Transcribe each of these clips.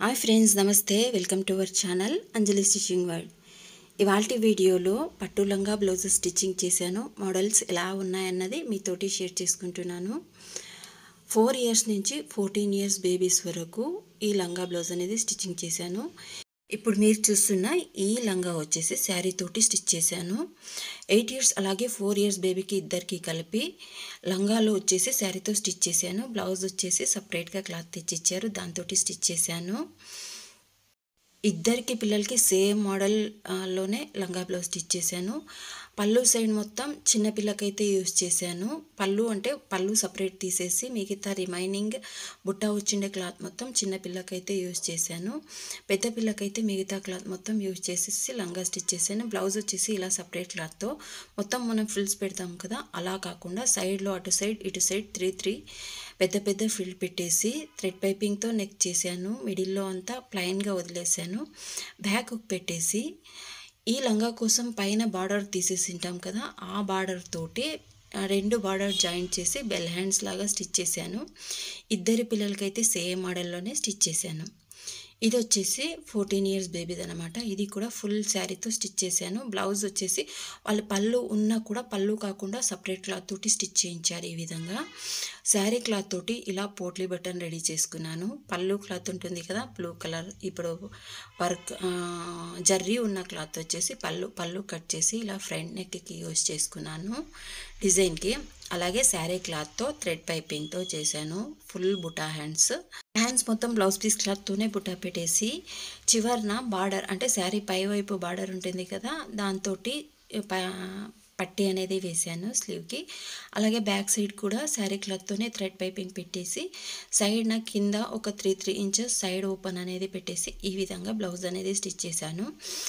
hi friends నమస్తే welcome to our channel Anjali stitching world ఇవాళ వీడియోలో పట్టు లంగా బ్లౌజ్ స్టిచ్చింగ్ చేశాను మోడల్స్ ఎలా ఉన్నాయన్నది మీతోటి షేర్ చేసుకుంటున్నాను ఫోర్ ఇయర్స్ నుంచి ఫోర్టీన్ ఇయర్స్ బేబీస్ వరకు ఈ లంగా బ్లౌజ్ అనేది స్టిచ్చింగ్ చేశాను ఇప్పుడు మీరు చూస్తున్న ఈ లంగా వచ్చేసి శారీ తోటి స్టిచ్ చేశాను ఎయిట్ ఇయర్స్ అలాగే ఫోర్ ఇయర్స్ బేబీకి ఇద్దరికి కలిపి లంగాలో వచ్చేసి శారీతో స్టిచ్ చేశాను బ్లౌజ్ వచ్చేసి సపరేట్గా క్లాత్ తెచ్చిచ్చారు దాంతో స్టిచ్ చేశాను ఇద్దరికి పిల్లలకి సేమ్ మోడల్ ఆ, లోనే లంగా బ్లౌజ్ స్టిచ్ చేశాను పళ్ళు సైడ్ మొత్తం చిన్న పిల్లకైతే యూస్ చేశాను పళ్ళు అంటే పళ్ళు సపరేట్ తీసేసి మిగతా రిమైనింగ్ బుట్ట వచ్చిండే క్లాత్ మొత్తం చిన్న పిల్లకైతే యూస్ చేశాను పెద్ద పిల్లకైతే మిగతా క్లాత్ మొత్తం యూస్ చేసేసి లంగా స్టిచ్ చేశాను బ్లౌజ్ వచ్చేసి ఇలా సపరేట్ క్లాత్తో మొత్తం మనం ఫ్రిల్స్ పెడతాం కదా అలా కాకుండా సైడ్లో అటు సైడ్ ఇటు సైడ్ త్రీ త్రీ పెద్ద పెద్ద ఫిల్ పెట్టేసి థ్రెడ్ పైపింగ్తో నెక్ చేశాను మిడిల్లో అంతా ప్లైన్గా వదిలేసాను బ్యాక్ హుక్ పెట్టేసి ఈ లంగా కోసం పైన బార్డర్ తీసేసి ఉంటాం కదా ఆ బార్డర్ తోటి ఆ రెండు బార్డర్ జాయింట్ చేసి బెల్ హ్యాండ్స్ లాగా స్టిచ్ చేశాను ఇద్దరి పిల్లలకైతే సేమ్ మోడల్లోనే స్టిచ్ చేశాను ఇది వచ్చేసి ఫోర్టీన్ ఇయర్స్ బేబీది అనమాట ఇది కూడా ఫుల్ శారీతో స్టిచ్ చేశాను బ్లౌజ్ వచ్చేసి వాళ్ళ పళ్ళు ఉన్నా కూడా పళ్ళు కాకుండా సపరేట్ క్లాత్ తోటి స్టిచ్ చేయించారు ఈ విధంగా శారీ క్లాత్ తోటి ఇలా పోట్లీ బటన్ రెడీ చేసుకున్నాను పళ్ళు క్లాత్ ఉంటుంది కదా బ్లూ కలర్ ఇప్పుడు వర్క్ ఆ, జర్రీ ఉన్న క్లాత్ వచ్చేసి పళ్ళు పళ్ళు కట్ చేసి ఇలా ఫ్రంట్ నెక్కి యూజ్ చేసుకున్నాను డిజైన్కి అలాగే శారీ క్లాత్తో థ్రెడ్ పైపింగ్తో చేశాను ఫుల్ బుటా హ్యాండ్స్ హ్యాండ్స్ మొత్తం బ్లౌజ్ పీస్ క్లాత్తోనే బుటా పెట్టేసి చివరన బార్డర్ అంటే శారీ పై వైపు బార్డర్ ఉంటుంది కదా దాంతో పట్టి అనేది వేసాను స్లీవ్కి అలాగే బ్యాక్ సైడ్ కూడా శారీ క్లాత్తోనే థ్రెడ్ పైపింగ్ పెట్టేసి సైడ్ నా కింద ఒక three three inches side open అనేది పెట్టేసి ఈ విధంగా బ్లౌజ్ అనేది స్టిచ్ చేశాను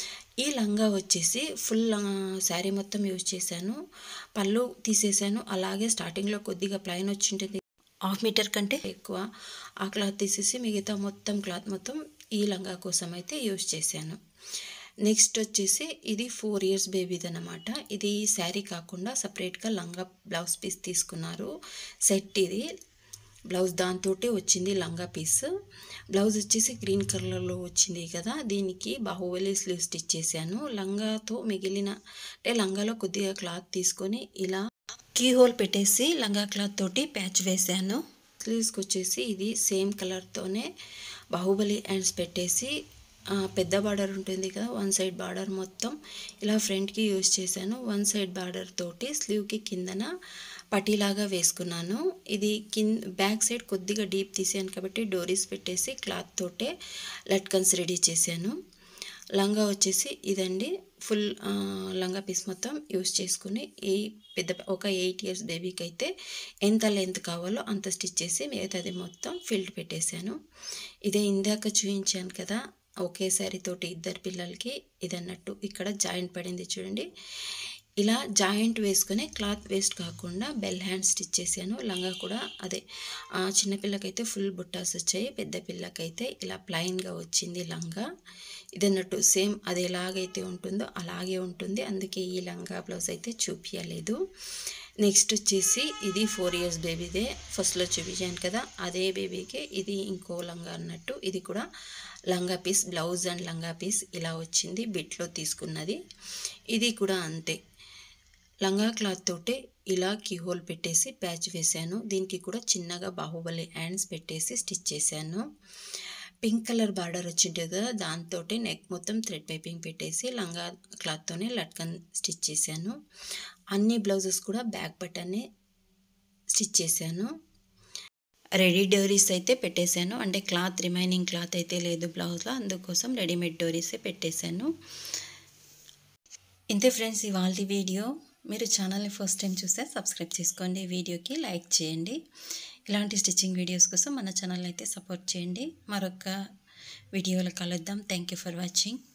ఈ లంగా వచ్చేసి ఫుల్ శారీ మొత్తం యూజ్ చేశాను పళ్ళు తీసేసాను అలాగే స్టార్టింగ్లో కొద్దిగా ప్లైన్ వచ్చింటుంది హాఫ్ మీటర్ కంటే ఎక్కువ ఆ క్లాత్ తీసేసి మిగతా మొత్తం క్లాత్ మొత్తం ఈ లంగా కోసం అయితే యూజ్ చేశాను నెక్స్ట్ వచ్చేసి ఇది ఫోర్ ఇయర్స్ బేబీది అనమాట ఇది శారీ కాకుండా సపరేట్గా లంగా బ్లౌజ్ పీస్ తీసుకున్నారు సెట్ ఇది బ్లౌజ్ దాంతో వచ్చింది లంగా పీస్ బ్లౌజ్ వచ్చేసి గ్రీన్ కలర్లో వచ్చింది కదా దీనికి బాహుబలి స్లీవ్ స్టిచ్ చేశాను లంగాతో మిగిలిన అంటే లంగాలో కొద్దిగా క్లాత్ తీసుకొని ఇలా కీ హోల్ పెట్టేసి లంగా క్లాత్ తోటి ప్యాచ్ వేశాను స్లీవ్స్కి వచ్చేసి ఇది సేమ్ కలర్తోనే బాహుబలి హ్యాండ్స్ పెట్టేసి ఆ, పెద్ద బార్డర్ ఉంటుంది కదా వన్ సైడ్ బార్డర్ మొత్తం ఇలా ఫ్రంట్కి యూజ్ చేశాను వన్ సైడ్ బార్డర్ తోటి స్లీవ్కి కిందన పటీలాగా వేసుకున్నాను ఇది కింద బ్యాక్ సైడ్ కొద్దిగా డీప్ తీసాను కాబట్టి డోరీస్ పెట్టేసి క్లాత్ తోటే లట్కన్స్ రెడీ చేశాను లంగా వచ్చేసి ఇదండి ఫుల్ ఆ, లంగా పీస్ మొత్తం యూస్ చేసుకుని ఈ పెద్ద ఒక ఎయిట్ ఇయర్స్ బేబీకి అయితే ఎంత లెంత్ కావాలో అంత స్టిచ్ చేసి మిగతాది మొత్తం ఫిల్డ్ పెట్టేశాను ఇదే ఇందాక చూపించాను కదా ఒకే శారీ తోటి ఇద్దరు పిల్లలకి ఇది అన్నట్టు ఇక్కడ జాయింట్ పడింది చూడండి ఇలా జాయింట్ వేసుకొని క్లాత్ వేస్ట్ కాకుండా బెల్ హ్యాండ్ స్టిచ్ చేశాను లంగా కూడా అదే ఆ, చిన్న పిల్లకైతే ఫుల్ బుట్టాస్ వచ్చాయి పెద్ద పిల్లకైతే ఇలా ప్లైన్గా వచ్చింది లంగా ఇదన్నట్టు సేమ్ అది ఎలాగైతే ఉంటుందో అలాగే ఉంటుంది అందుకే ఈ లంగా బ్లౌజ్ అయితే చూపించలేదు నెక్స్ట్ వచ్చేసి ఇది ఫోర్ ఇయర్స్ బేబీదే ఫస్ట్లో చూపించాను కదా అదే బేబీకి ఇది ఇంకో లంగా అన్నట్టు ఇది కూడా లంగా పీస్ బ్లౌజ్ అండ్ లంగా పీస్ ఇలా వచ్చింది బిట్లో తీసుకున్నది ఇది కూడా అంతే లంగా క్లాత్ తోటే ఇలా కీహోల్ పెట్టేసి ప్యాచ్ వేశాను దీనికి కూడా చిన్నగా బాహుబలి హ్యాండ్స్ పెట్టేసి స్టిచ్ చేశాను పింక్ కలర్ బార్డర్ వచ్చింటుంది కదా దాంతో నెక్ మొత్తం థ్రెడ్ పైపింగ్ పెట్టేసి లంగా క్లాత్తోనే లట్కన్ స్టిచ్ చేశాను అన్ని బ్లౌజెస్ కూడా బ్యాక్ బటన్నే స్టిచ్ చేశాను రెడీ డోరీస్ అయితే పెట్టేశాను అంటే క్లాత్ రిమైనింగ్ క్లాత్ అయితే లేదు బ్లౌజ్లో అందుకోసం రెడీమేడ్ డోరీసే పెట్టేశాను ఇంతే ఫ్రెండ్స్ ఇవాళ వీడియో మీరు ఛానల్ని ఫస్ట్ టైం చూస్తే సబ్స్క్రైబ్ చేసుకోండి వీడియోకి లైక్ చేయండి ఇలాంటి స్టిచ్చింగ్ వీడియోస్ కోసం మన ఛానల్ అయితే సపోర్ట్ చేయండి మరొక వీడియోలో కలుద్దాం థ్యాంక్ యూ ఫర్ వాచింగ్